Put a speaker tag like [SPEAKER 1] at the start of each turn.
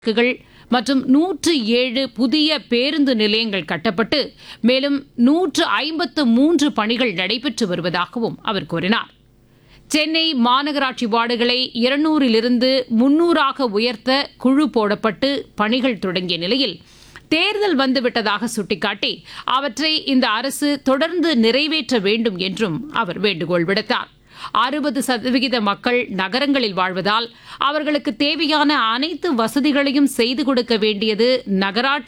[SPEAKER 1] கள் மற்றும் நூற்று ஏழு புதிய பேருந்து நிலையங்கள் கட்டப்பட்டு மேலும் நூற்று ஐம்பத்து மூன்று பணிகள் நடைபெற்று வருவதாகவும் அவர் கூறினார் சென்னை மாநகராட்சி வார்டுகளை இருநூறிலிருந்து முன்னூறாக உயர்த்த குழு போடப்பட்டு பணிகள் தொடங்கிய நிலையில் தேர்தல் வந்துவிட்டதாக சுட்டிக்காட்டி அவற்றை இந்த அரசு தொடர்ந்து நிறைவேற்ற வேண்டும் என்றும் அவர் வேண்டுகோள் விடுத்தார் அறுபது சதவிகித மக்கள் நகரங்களில் வாழ்வதால் அவர்களுக்கு தேவையான அனைத்து வசதிகளையும் செய்து கொடுக்க வேண்டியது நகராட்சி